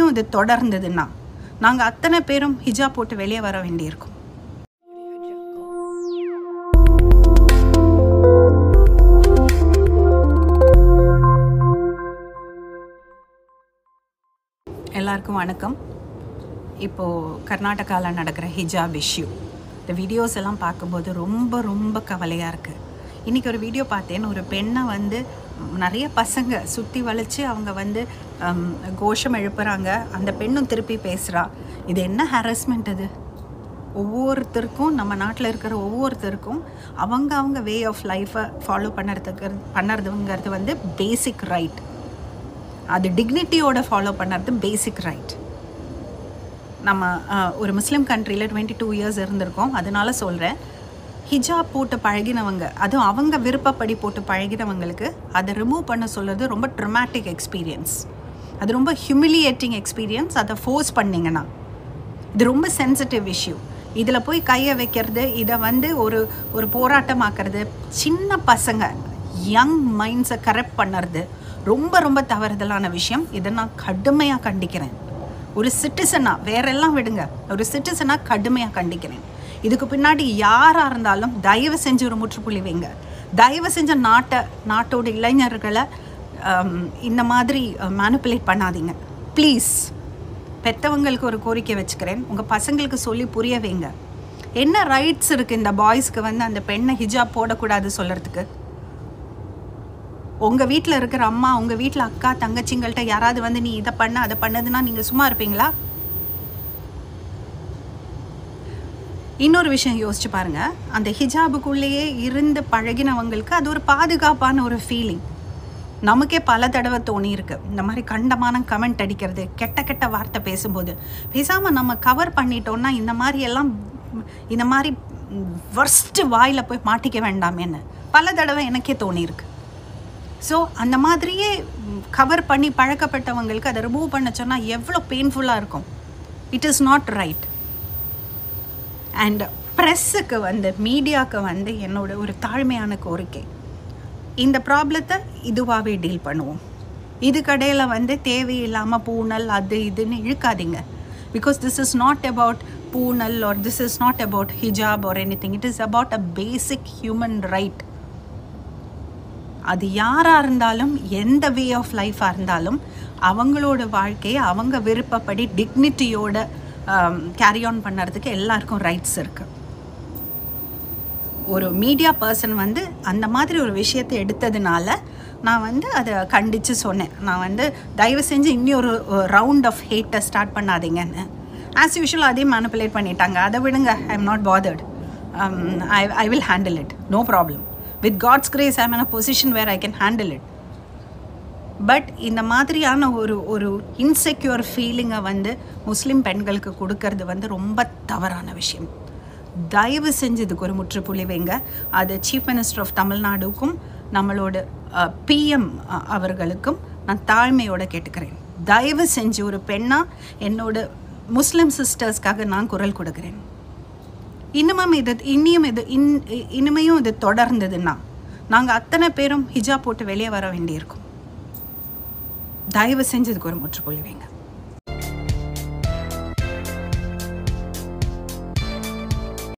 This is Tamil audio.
இனிமேயும் இது தொடர்ந்ததுன்னா நாங்கள் அத்தனை பேரும் ஹிஜாப் போட்டு வெளியே வர வேண்டியிருக்கும் எல்லாருக்கும் வணக்கம் இப்போது கர்நாடகாவில் நடக்கிற ஹிஜாப் இஷ்யூ இந்த வீடியோஸ் எல்லாம் பார்க்கும்போது ரொம்ப ரொம்ப கவலையாக இருக்குது இன்றைக்கி ஒரு வீடியோ பார்த்தேன் ஒரு பெண்ணை வந்து நிறைய பசங்க சுற்றி வளைச்சு அவங்க வந்து ஹம், கோஷம் எழுப்புறாங்க அந்த பெண்ணும் திருப்பி பேசுகிறா இது என்ன ஹாரஸ்மெண்ட் அது ஒவ்வொருத்தருக்கும் நம்ம நாட்டில் இருக்கிற ஒவ்வொருத்தருக்கும் அவங்க அவங்க வே ஆஃப் லைஃப்பை ஃபாலோ பண்ணுறதுக்கு பண்ணுறதுங்கிறது வந்து பேசிக் ரைட் அது டிக்னிட்டியோட ஃபாலோ பண்ணுறது பேசிக் ரைட் நம்ம அஹ், ஒரு முஸ்லீம் கண்ட்ரியில் டுவெண்ட்டி டூ இயர்ஸ் இருந்திருக்கோம் அதனால சொல்கிறேன் ஹிஜாப் போட்டு பழகினவங்க அதுவும் அவங்க விருப்பப்படி போட்டு பழகினவங்களுக்கு அதை ரிமூவ் பண்ண சொல்கிறது ரொம்ப ட்ரமாட்டிக் எக்ஸ்பீரியன்ஸ் அது ரொம்ப ஹியூமிலியேட்டிங் எக்ஸ்பீரியன்ஸ் அதை ஃபோர்ஸ் பண்ணிங்கன்னா இது ரொம்ப சென்சிட்டிவ் இஷ்யூ இதில் போய் கையை வைக்கிறது இதை வந்து ஒரு ஒரு போராட்டமாக்குறது சின்ன பசங்க யங் மைண்ட்ஸை கரெக்ட் பண்ணுறது ரொம்ப ரொம்ப தவறுதலான விஷயம் இதை நான் கடுமையாக கண்டிக்கிறேன் ஒரு சிட்டிசனாக வேறெல்லாம் விடுங்க ஒரு சிட்டிசனாக கடுமையாக கண்டிக்கிறேன் இதுக்கு பின்னாடி யாராக இருந்தாலும் தயவு செஞ்சு ஒரு முற்றுப்புள்ளி வைங்க தயவு செஞ்ச நாட்டை நாட்டோட இளைஞர்களை ஆம், இந்த மாதிரி மேனிப்புலேட் பண்ணாதீங்க ப்ளீஸ் பெற்றவங்களுக்கு ஒரு கோரிக்கை வச்சுக்கிறேன் உங்கள் பசங்களுக்கு சொல்லி புரிய வைங்க என்ன ரைட்ஸ் இருக்குது இந்த பாய்ஸ்க்கு வந்து அந்த பெண்ணை ஹிஜாப் போடக்கூடாது சொல்கிறதுக்கு உங்கள் வீட்டில் இருக்கிற அம்மா உங்கள் வீட்டில் அக்கா தங்கச்சிங்கள்ட்ட யாராவது வந்து நீ இதை பண்ண அதை பண்ணதுன்னா நீங்கள் சும்மா இருப்பீங்களா இன்னொரு விஷயம் யோசிச்சு பாருங்க அந்த ஹிஜாபுக்குள்ளேயே இருந்து பழகினவங்களுக்கு அது ஒரு பாதுகாப்பான ஒரு ஃபீலிங் நமக்கே பல தடவை தோணி இருக்கு இந்த மாதிரி கண்டமான கமெண்ட் அடிக்கிறது கெட்ட கெட்ட வார்த்தை பேசும்போது பேசாம நம்ம கவர் பண்ணிட்டோம்னா இந்த மாதிரி எல்லாம் இந்த மாதிரி வர்ஸ்ட் வாயில போய் மாட்டிக்க வேண்டாமேன்னு பல தடவை எனக்கே தோணி இருக்கு ஸோ அந்த மாதிரியே கவர் பண்ணி பழக்கப்பட்டவங்களுக்கு அதை ரிமூவ் பண்ண சொன்னால் எவ்வளோ பெயின்ஃபுல்லாக இருக்கும் it is not right and ப்ரெஸ்ஸுக்கு வந்து மீடியாவுக்கு வந்து என்னோட ஒரு தாழ்மையான கோரிக்கை இந்த ப்ராப்ளத்தை இதுவாகவே டீல் பண்ணுவோம் இதுக்கடையில் வந்து தேவையில்லாமல் பூனல் அது இதுன்னு இழுக்காதீங்க because this is not about poonal or this is not about hijab or anything it is about a basic human right அது யாராக இருந்தாலும் எந்த வே ஆஃப் லைஃபாக இருந்தாலும் அவங்களோட வாழ்க்கையை அவங்க விருப்பப்படி டிக்னிட்டியோட கேரி ஆன் பண்ணுறதுக்கு எல்லாருக்கும் ரைட்ஸ் இருக்குது ஒரு மீடியா பர்சன் வந்து அந்த மாதிரி ஒரு விஷயத்தை எடுத்ததுனால நான் வந்து அதை கண்டித்து சொன்னேன் நான் வந்து தயவு செஞ்சு இன்னொரு ரவுண்ட் ஆஃப் ஹேட்டை ஸ்டார்ட் பண்ணாதீங்கன்னு ஆஸ் யூஷுவல் அதையும் மேனிப்புலேட் பண்ணிட்டாங்க அதை விடுங்க I am not bothered I I will handle it no problem with God's grace I am a position where I can handle it but இந்த மாதிரியான ஒரு ஒரு இன்செக்யூர் ஃபீலிங்கை வந்து முஸ்லீம் பெண்களுக்கு கொடுக்கறது வந்து ரொம்ப தவறான விஷயம் தயவு செஞ்சு இதுக்கு ஒரு முற்றுப்புள்ளி வைங்க அது சீஃப் மினிஸ்டர் ஆஃப் தமிழ்நாடுக்கும் நம்மளோட பிஎம் அவர்களுக்கும் நான் தாழ்மையோட கேட்டுக்கிறேன் தயவு செஞ்சு ஒரு பெண்ணாக என்னோட முஸ்லிம் சிஸ்டர்ஸ்க்காக நான் குரல் கொடுக்குறேன் இன்னமும் இது இன்னியும் இது இன் இனிமையும் இது தொடர்ந்ததுன்னா நாங்கள் அத்தனை பேரும் ஹிஜாப் போட்டு வெளியே வர வேண்டியிருக்கும் தயவு செஞ்சு இதுக்கு ஒரு முற்றுப்புள்ளி வைங்க